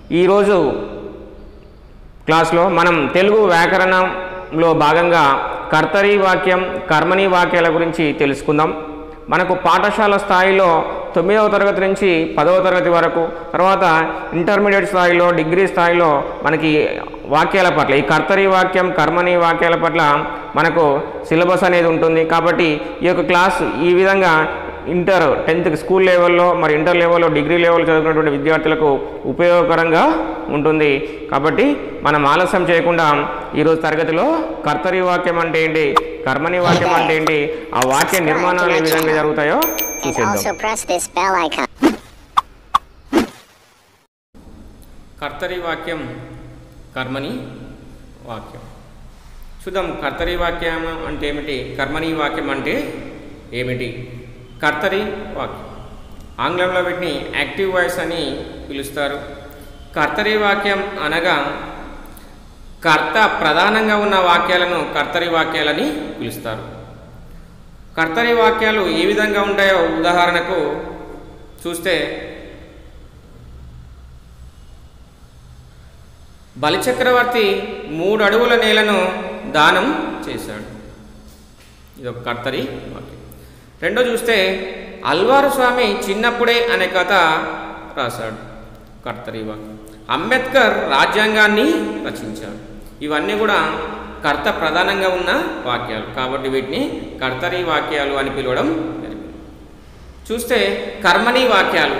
ఈరోజు క్లాస్లో మనం తెలుగు వ్యాకరణంలో భాగంగా కర్తరి వాక్యం కర్మని వాక్యాల గురించి తెలుసుకుందాం మనకు పాఠశాల స్థాయిలో తొమ్మిదవ తరగతి నుంచి పదవ తరగతి వరకు తర్వాత ఇంటర్మీడియట్ స్థాయిలో డిగ్రీ స్థాయిలో మనకి వాక్యాల పట్ల ఈ కర్తరి వాక్యం కర్మని వాక్యాల పట్ల మనకు సిలబస్ అనేది ఉంటుంది కాబట్టి ఈ యొక్క క్లాస్ ఈ విధంగా ఇంటర్ టెన్త్ స్కూల్ లెవెల్లో మరి ఇంటర్ లెవెల్లో డిగ్రీ లెవెల్ చదువుకున్నటువంటి విద్యార్థులకు ఉపయోగకరంగా ఉంటుంది కాబట్టి మనం ఆలస్యం చేయకుండా ఈరోజు తరగతిలో కర్తరి వాక్యం అంటే ఏంటి కర్మని వాక్యం అంటే ఏంటి ఆ వాక్య నిర్మాణాలు ఏ విధంగా జరుగుతాయో and చూసేద్దాం also press this bell icon. కర్తరి వాక్యం కర్మని వాక్యం చూద్దాం కర్తరి వాక్యం అంటే ఏమిటి కర్మని వాక్యం అంటే ఏమిటి కర్తరి వాక్యం ఆంగ్లంలో వీటిని యాక్టివ్ వాయిస్ అని పిలుస్తారు కర్తరి వాక్యం అనగా కర్త ప్రధానంగా ఉన్న వాక్యాలను కర్తరి వాక్యాలని పిలుస్తారు కర్తరి వాక్యాలు ఏ విధంగా ఉంటాయో ఉదాహరణకు చూస్తే బలిచక్రవర్తి మూడు అడుగుల నేలను దానం చేశాడు ఇది ఒక కర్తరి వాక్యం రెండో చూస్తే అల్వారు స్వామి చిన్నప్పుడే అనే కథ రాశాడు కర్తరి వాక్యం అంబేద్కర్ రాజ్యాంగాన్ని రచించాడు ఇవన్నీ కూడా కర్త ప్రధానంగా ఉన్న వాక్యాలు కాబట్టి వీటిని కర్తరి వాక్యాలు అని పిలవడం జరిగింది చూస్తే కర్మని వాక్యాలు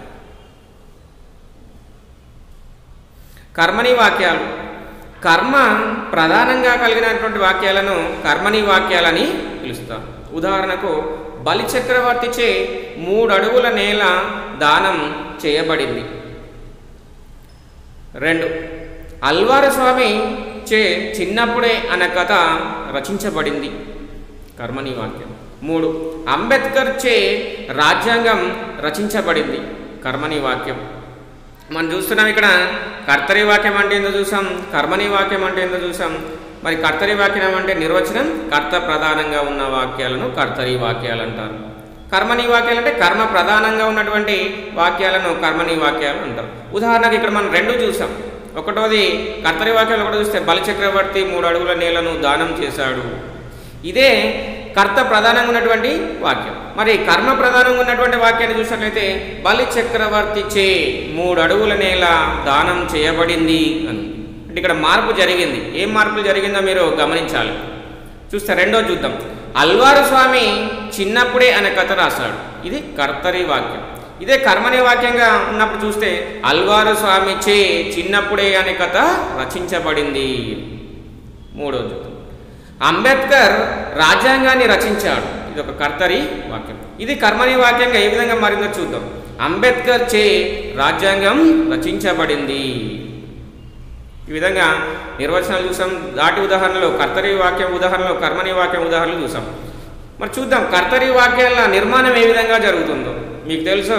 కర్మని వాక్యాలు కర్మ ప్రధానంగా కలిగినటువంటి వాక్యాలను కర్మని వాక్యాలని పిలుస్తారు ఉదాహరణకు బలి చక్రవర్తిచే మూడు అడుగుల నేల దానం చేయబడింది రెండు అల్వారు స్వామి చే చిన్నప్పుడే అనే కథ రచించబడింది కర్మని వాక్యం మూడు అంబేద్కర్ చే రాజ్యాంగం రచించబడింది కర్మని వాక్యం మనం చూస్తున్నాం ఇక్కడ కర్తరి వాక్యం అంటే ఏందో చూసాం కర్మని వాక్యం అంటే ఏందో చూసాం మరి కర్తరి వాక్యం అంటే నిర్వచనం కర్త ప్రధానంగా ఉన్న వాక్యాలను కర్తరి వాక్యాలు అంటారు కర్మని వాక్యాలు అంటే కర్మ ప్రధానంగా ఉన్నటువంటి వాక్యాలను కర్మని వాక్యాలు అంటారు ఉదాహరణకు ఇక్కడ మనం రెండు చూసాం ఒకటోది కర్తరి వాక్యాలు ఒకటి చూస్తే బలిచక్రవర్తి మూడు అడుగుల నేలను దానం చేశాడు ఇదే కర్త ప్రధానంగా ఉన్నటువంటి వాక్యం మరి కర్మ ప్రధానంగా ఉన్నటువంటి వాక్యాన్ని చూసినట్లయితే బలి చక్రవర్తి చే మూడు అడుగుల నేల దానం చేయబడింది అని అంటే ఇక్కడ మార్పు జరిగింది ఏం మార్పులు జరిగిందో మీరు గమనించాలి చూస్తే రెండో చూద్దాం అల్వారు స్వామి చిన్నప్పుడే అనే కథ రాశాడు ఇది కర్తరి వాక్యం ఇదే కర్మని వాక్యంగా ఉన్నప్పుడు చూస్తే అల్వారు స్వామి చే చిన్నప్పుడే అనే కథ రచించబడింది మూడో చూద్దాం అంబేద్కర్ రాజ్యాంగాన్ని రచించాడు ఇది ఒక కర్తరి వాక్యం ఇది కర్మని వాక్యంగా ఏ విధంగా మారిందో చూద్దాం అంబేద్కర్ చే రాజ్యాంగం రచించబడింది ఈ విధంగా నిర్వచనాలు చూసాం దాటి ఉదాహరణలో కర్తరి వాక్యం ఉదాహరణలో కర్మని వాక్యం ఉదాహరణలు చూసాం మరి చూద్దాం కర్తరి వాక్యాల నిర్మాణం ఏ విధంగా జరుగుతుందో మీకు తెలుసు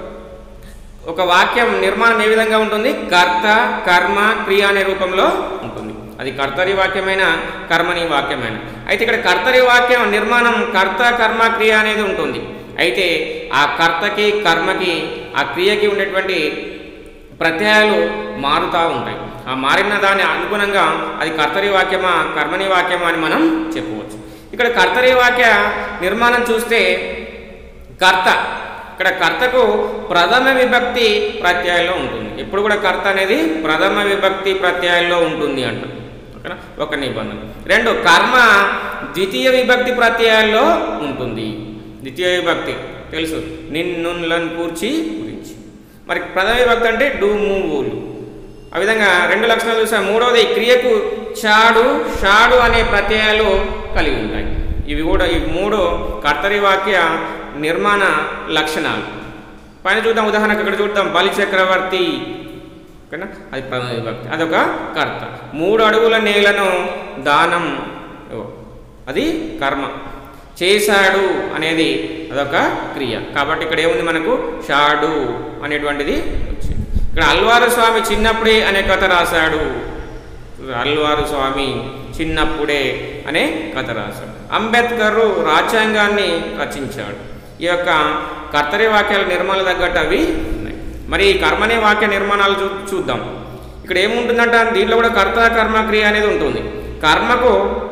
ఒక వాక్యం నిర్మాణం ఏ విధంగా ఉంటుంది కర్త కర్మ క్రియ అనే రూపంలో ఉంటుంది అది కర్తరి వాక్యమైన కర్మని వాక్యమైన అయితే ఇక్కడ కర్తరి వాక్యం నిర్మాణం కర్త కర్మ క్రియ అనేది ఉంటుంది అయితే ఆ కర్తకి కర్మకి ఆ క్రియకి ఉండేటువంటి ప్రత్యయాలు మారుతూ ఉంటాయి ఆ మారిన దాని అనుగుణంగా అది కర్తరి వాక్యమా కర్మని వాక్యమా అని మనం చెప్పవచ్చు ఇక్కడ కర్తరి వాక్య నిర్మాణం చూస్తే కర్త ఇక్కడ కర్తకు ప్రథమ విభక్తి ప్రత్యయంలో ఉంటుంది ఎప్పుడు కూడా కర్త అనేది ప్రథమ విభక్తి ప్రత్యయంలో ఉంటుంది అంట ఓకేనా ఒక నిబంధన రెండు కర్మ ద్వితీయ విభక్తి ప్రత్యయాల్లో ఉంటుంది ద్వితీయ విభక్తి తెలుసు నిన్నులను కూర్చి గురించి మరి ప్రథమ విభక్తి అంటే డు మూవులు ఆ విధంగా రెండు లక్షణాలు చూసాం మూడవది క్రియకు చాడు షాడు అనే ప్రత్యయాలు కలిగి ఉంటాయి ఇవి కూడా ఈ మూడు కర్తరి వాక్య నిర్మాణ లక్షణాలు పైన చూద్దాం ఉదాహరణకు ఇక్కడ చూద్దాం బలి చక్రవర్తి ఓకేనా అది ప్రథమ విభక్తి అదొక కర్త మూడు అడుగుల నేలను దానం ఇవ్వ. అది కర్మ చేశాడు అనేది అదొక క్రియ కాబట్టి ఇక్కడ ఏముంది మనకు షాడు అనేటువంటిది వచ్చింది ఇక్కడ అల్వారు స్వామి చిన్నప్పుడే అనే కథ రాశాడు అల్వారు స్వామి చిన్నప్పుడే అనే కథ రాశాడు అంబేద్కర్ రాజ్యాంగాన్ని రచించాడు ఈ యొక్క కర్తరి వాక్యాల నిర్మాణ తగ్గట్టు అవి ఉన్నాయి మరి ఈ కర్మ అనే వాక్య నిర్మాణాలు చూ చూద్దాం ఇక్కడ ఏముంటుందంట దీంట్లో కూడా కర్త కర్మ క్రియ అనేది ఉంటుంది కర్మకు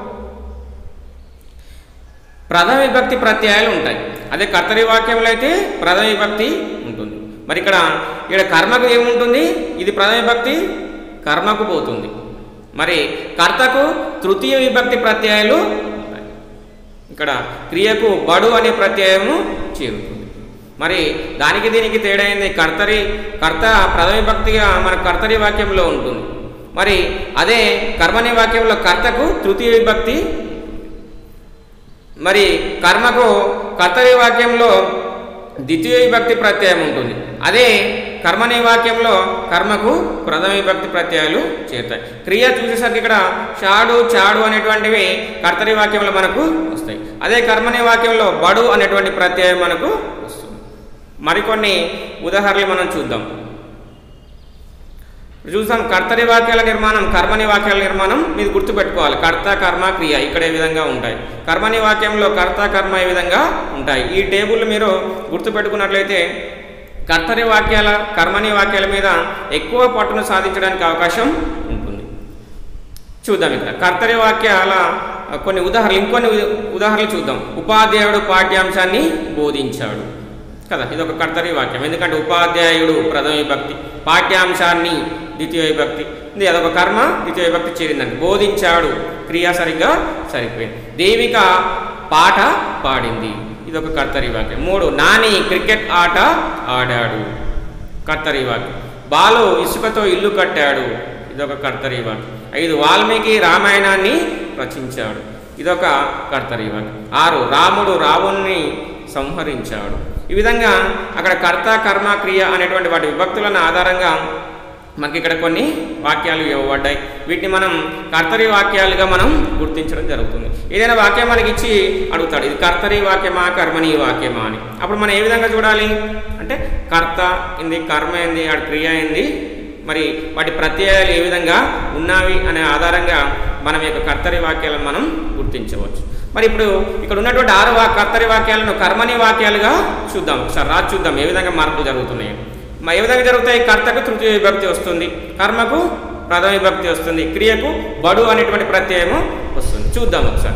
ప్రథమ విభక్తి ప్రత్యయాలు ఉంటాయి అదే కర్తరి వాక్యంలో అయితే ప్రథమ విభక్తి ఉంటుంది మరి ఇక్కడ ఇక్కడ కర్మకు ఏముంటుంది ఇది ప్రథమ విభక్తి కర్మకు పోతుంది మరి కర్తకు తృతీయ విభక్తి ప్రత్యయాలు ఉంటాయి ఇక్కడ క్రియకు బడు అనే ప్రత్యయము చేరుతుంది మరి దానికి దీనికి తేడా అయింది కర్తరి కర్త ప్రథమ విభక్తిగా మన కర్తరి వాక్యంలో ఉంటుంది మరి అదే కర్మని వాక్యంలో కర్తకు తృతీయ విభక్తి మరి కర్మకు కర్తరి వాక్యంలో ద్వితీయ విభక్తి ప్రత్యయం ఉంటుంది అదే కర్మని వాక్యంలో కర్మకు ప్రథమ విభక్తి ప్రత్యయాలు చేరుతాయి క్రియ చూసేసరికి ఇక్కడ షాడు చాడు అనేటువంటివి కర్తరి వాక్యంలో మనకు వస్తాయి అదే కర్మని వాక్యంలో బడు అనేటువంటి ప్రత్యయం మనకు వస్తుంది మరికొన్ని ఉదాహరణలు మనం చూద్దాం చూసాం కర్తరి వాక్యాల నిర్మాణం కర్మని వాక్యాల నిర్మాణం మీరు గుర్తుపెట్టుకోవాలి కర్త కర్మ క్రియ ఇక్కడ ఈ విధంగా ఉంటాయి కర్మని వాక్యంలో కర్త కర్మ ఈ విధంగా ఉంటాయి ఈ టేబుల్ మీరు గుర్తుపెట్టుకున్నట్లయితే కర్తరి వాక్యాల కర్మని వాక్యాల మీద ఎక్కువ పట్టును సాధించడానికి అవకాశం ఉంటుంది చూద్దాం ఇక్కడ కర్తరి వాక్యాల కొన్ని ఉదాహరణలు ఇంకొన్ని ఉద- ఉదాహరణలు చూద్దాం ఉపాధ్యాయుడు పాఠ్యాంశాన్ని బోధించాడు కదా ఇది ఒక కర్తరి వాక్యం ఎందుకంటే ఉపాధ్యాయుడు ప్రథమ విభక్తి పాఠ్యాంశాన్ని ద్వితీయ విభక్తి ఇది అదొక కర్మ ద్వితీయ విభక్తి చేరిందండి బోధించాడు క్రియ సరిగ్గా సరిపోయింది దేవిక పాట పాడింది ఇది ఒక కర్తరి వాక్యం మూడు నాని క్రికెట్ ఆట ఆడాడు కర్తరి వాక్యం బాలు ఇసుకతో ఇల్లు కట్టాడు ఇదొక కర్తరి వాక్యం ఐదు వాల్మీకి రామాయణాన్ని రచించాడు ఇదొక కర్తరి వాక్యం ఆరు రాముడు రావణ్ణి సంహరించాడు ఈ విధంగా అక్కడ కర్త కర్మ క్రియ అనేటువంటి వాటి విభక్తులను ఆధారంగా మనకి ఇక్కడ కొన్ని వాక్యాలు ఇవ్వబడ్డాయి వీటిని మనం కర్తరి వాక్యాలుగా మనం గుర్తించడం జరుగుతుంది ఏదైనా వాక్యం మనకి ఇచ్చి అడుగుతాడు ఇది కర్తరి వాక్యమా కర్మని వాక్యమా అని అప్పుడు మనం ఏ విధంగా చూడాలి అంటే కర్త ఏంది కర్మ ఏంది ఆడ క్రియ ఏంది మరి వాటి ప్రత్యయాలు ఏ విధంగా ఉన్నవి అనే ఆధారంగా మనం ఈ యొక్క కర్తరి వాక్యాలను మనం గుర్తించవచ్చు మరి ఇప్పుడు ఇక్కడ ఉన్నటువంటి ఆరు వా కర్తరి వాక్యాలను కర్మని వాక్యాలుగా చూద్దాం ఒకసారి రాజు చూద్దాం ఏ విధంగా మార్పులు జరుగుతున్నాయి మరి ఏ విధంగా జరుగుతాయి కర్తకు తృతీయ విభక్తి వస్తుంది కర్మకు ప్రథమ విభక్తి వస్తుంది క్రియకు బడు అనేటువంటి ప్రత్యయము వస్తుంది చూద్దాం ఒకసారి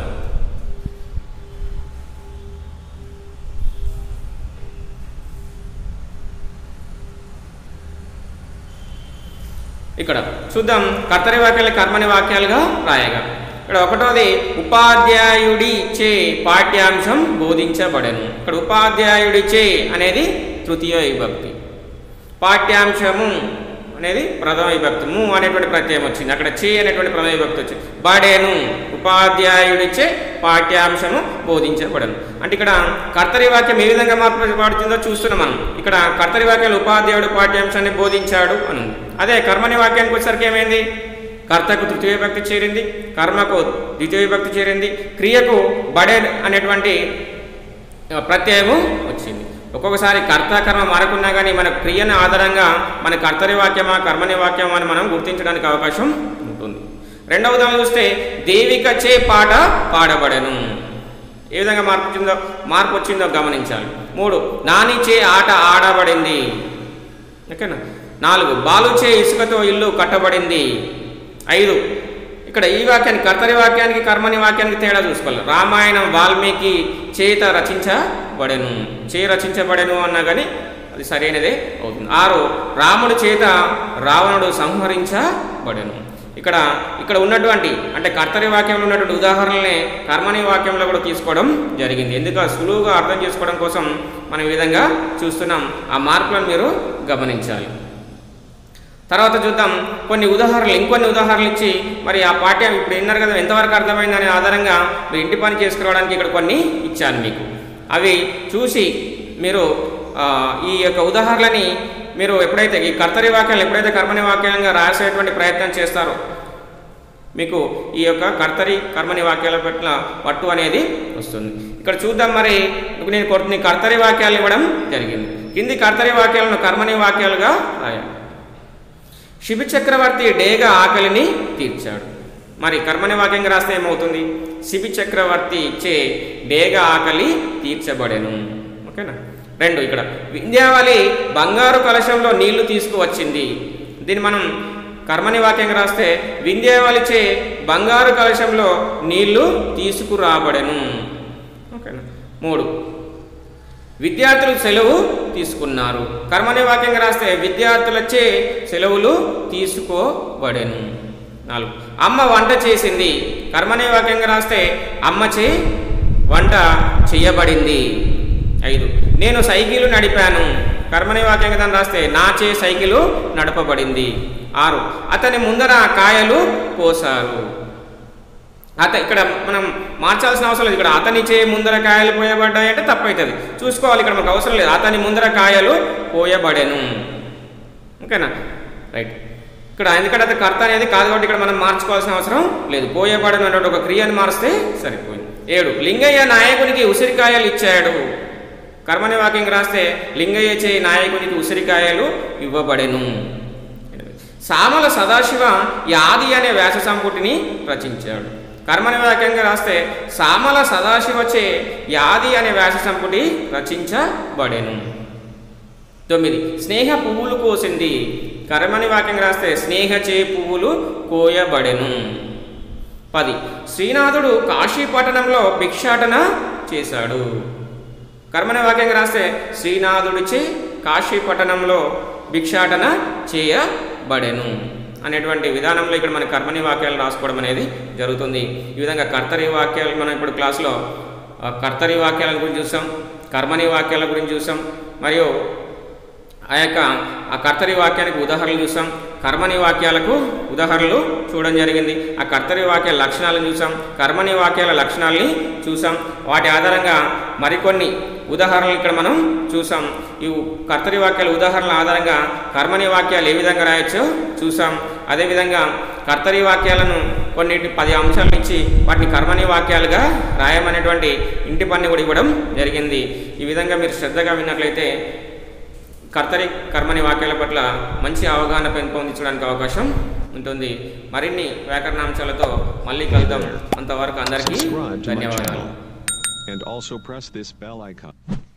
ఇక్కడ చూద్దాం కర్తరి వాక్యాలు కర్మని వాక్యాలుగా రాయగా ఇక్కడ ఒకటోది ఉపాధ్యాయుడి చే పాఠ్యాంశం బోధించబడను ఇక్కడ ఉపాధ్యాయుడి చే అనేది తృతీయ విభక్తి పాఠ్యాంశము అనేది ప్రథమ విభక్తి ము అనేటువంటి ప్రత్యయం వచ్చింది అక్కడ చే అనేటువంటి ప్రథమ విభక్తి వచ్చింది బడేను ఉపాధ్యాయుడిచే పాఠ్యాంశము బోధించబడను అంటే ఇక్కడ కర్తరి వాక్యం ఏ విధంగా మార్చబడుతుందో చూస్తున్నాం మనం ఇక్కడ కర్తరి వాక్యాలు ఉపాధ్యాయుడు పాఠ్యాంశాన్ని బోధించాడు అని ఉంది అదే కర్మని వాక్యానికి వచ్చేసరికి ఏమైంది కర్తకు తృతీయ విభక్తి చేరింది కర్మకు ద్వితీయ విభక్తి చేరింది క్రియకు బడే అనేటువంటి ఆ, ప్రత్యయము వచ్చింది ఒక్కొక్కసారి కర్త కర్మ మారకున్నా కానీ మన క్రియను ఆధారంగా మన కర్తరి వాక్యమా కర్మని వాక్యమా అని మనం గుర్తించడానికి అవకాశం ఉంటుంది రెండవ ఉదాహరణ చూస్తే దేవిక చే పాట పాడబడను ఏ విధంగా మార్పు వచ్చిందో మార్పు వచ్చిందో గమనించాలి మూడు నాని చే ఆట ఆడబడింది ఓకేనా నాలుగు బాలు చే ఇసుకతో ఇల్లు కట్టబడింది ఐదు ఇక్కడ ఈ వాక్యానికి కర్తరి వాక్యానికి కర్మని వాక్యానికి తేడా చూసుకోవాలి రామాయణం వాల్మీకి చేత రచించబడెను చే రచించబడెను అన్నా కానీ అది సరైనదే అవుతుంది ఆరు రాముడి చేత రావణుడు సంహరించబడెను ఇక్కడ ఇక్కడ ఉన్నటువంటి అంటే కర్తరి వాక్యంలో ఉన్నటువంటి ఉదాహరణలనే కర్మని వాక్యంలో కూడా తీసుకోవడం జరిగింది ఎందుకు సులువుగా అర్థం చేసుకోవడం కోసం మనం ఈ విధంగా చూస్తున్నాం ఆ మార్పులను మీరు గమనించాలి తర్వాత చూద్దాం కొన్ని ఉదాహరణలు ఇంకొన్ని ఉదాహరణలు ఇచ్చి మరి ఆ పాఠ్యం ఇప్పుడు విన్నారు కదా ఎంతవరకు అర్థమైందనే ఆధారంగా మీరు ఇంటి పని చేసుకురావడానికి ఇక్కడ కొన్ని ఇచ్చాను మీకు అవి చూసి మీరు ఆ, ఈ యొక్క ఉదాహరణలని మీరు ఎప్పుడైతే ఈ కర్తరి వాక్యాలు ఎప్పుడైతే కర్మని వాక్యంగా రాసేటువంటి ప్రయత్నం చేస్తారో మీకు ఈ యొక్క కర్తరి కర్మని వాక్యాల పట్ల పట్టు అనేది వస్తుంది ఇక్కడ చూద్దాం మరి ఇప్పుడు నేను కొన్ని కర్తరి వాక్యాలు ఇవ్వడం జరిగింది కింది కర్తరి వాక్యాలను కర్మని వాక్యాలుగా రాయాలి శిబి చక్రవర్తి డేగ ఆకలిని తీర్చాడు మరి కర్మని వాక్యంగా రాస్తే ఏమవుతుంది శిబి చక్రవర్తి ఇచ్చే డేగ ఆకలి తీర్చబడెను ఓకేనా రెండు ఇక్కడ వింధ్యావళి బంగారు కలశంలో నీళ్లు తీసుకువచ్చింది దీన్ని మనం కర్మని వాక్యంగా రాస్తే వింధ్యావళిచే బంగారు కలశంలో నీళ్లు తీసుకురాబడెను ఓకేనా మూడు విద్యార్థులు సెలవు తీసుకున్నారు కర్మని వాక్యంగా రాస్తే విద్యార్థులచే సెలవులు తీసుకోబడెను నాలుగు అమ్మ వంట చేసింది కర్మని వాక్యంగా రాస్తే అమ్మచే వంట చేయబడింది ఐదు నేను సైకిల్ నడిపాను కర్మని వాక్యంగా దాన్ని రాస్తే నాచే సైకిలు నడపబడింది ఆరు అతని ముందర కాయలు పోసారు అత ఇక్కడ మనం మార్చాల్సిన అవసరం లేదు ఇక్కడ అతని చే ముందర కాయలు పోయబడ్డాయి అంటే తప్పవుతుంది చూసుకోవాలి ఇక్కడ మనకు అవసరం లేదు అతని ముందర కాయలు పోయబడెను ఓకేనా రైట్ ఇక్కడ ఎందుకంటే అది కర్త అనేది కాదు కాబట్టి ఇక్కడ మనం మార్చుకోవాల్సిన అవసరం లేదు పోయబడను అనే ఒక క్రియను మారిస్తే సరిపోయింది ఏడు లింగయ్య నాయకునికి ఉసిరికాయలు ఇచ్చాడు కర్మని వాక్యం రాస్తే లింగయ్య చే నాయకునికి ఉసిరికాయలు ఇవ్వబడెను సామల సదాశివ యాది అనే వ్యాస సంపుటిని రచించాడు కర్మని వాక్యంగా రాస్తే సామల సదాశివచే యాది అనే వ్యాస సంపుటి రచించబడెను తొమ్మిది స్నేహ పువ్వులు కోసింది కర్మని వాక్యం రాస్తే స్నేహ చే పువ్వులు కోయబడెను పది శ్రీనాథుడు కాశీపట్టణంలో భిక్షాటన చేశాడు కర్మని వాక్యం రాస్తే శ్రీనాథుడిచే కాశీపట్టణంలో భిక్షాటన చేయబడెను అనేటువంటి విధానంలో ఇక్కడ మన కర్మని వాక్యాలు రాసుకోవడం అనేది జరుగుతుంది ఈ విధంగా కర్తరి వాక్యాలు మనం ఇప్పుడు క్లాస్లో ఆ, కర్తరి వాక్యాల గురించి చూసాం కర్మని వాక్యాల గురించి చూసాం మరియు ఆ యొక్క ఆ కర్తరి వాక్యానికి ఉదాహరణలు చూసాం కర్మని వాక్యాలకు ఉదాహరణలు చూడడం జరిగింది ఆ కర్తరి వాక్యాల లక్షణాలను చూసాం కర్మని వాక్యాల లక్షణాలని చూసాం వాటి ఆధారంగా మరికొన్ని ఉదాహరణలు ఇక్కడ మనం చూసాం ఈ కర్తరి వాక్యాల ఉదాహరణల ఆధారంగా కర్మని వాక్యాలు ఏ విధంగా రాయొచ్చో చూసాం అదేవిధంగా కర్తరి వాక్యాలను కొన్నిటి పది అంశాలు ఇచ్చి వాటిని కర్మని వాక్యాలుగా రాయమనేటువంటి ఇంటి పని కూడా ఇవ్వడం జరిగింది ఈ విధంగా మీరు శ్రద్ధగా విన్నట్లయితే కర్తరి కర్మని వాక్యాల పట్ల మంచి అవగాహన పెంపొందించడానికి అవకాశం ఉంటుంది మరిన్ని వ్యాకరణాంశాలతో మళ్ళీ కలుద్దాం అంతవరకు అందరికీ Subscribe to my ధన్యవాదాలు channel. And also press this bell icon.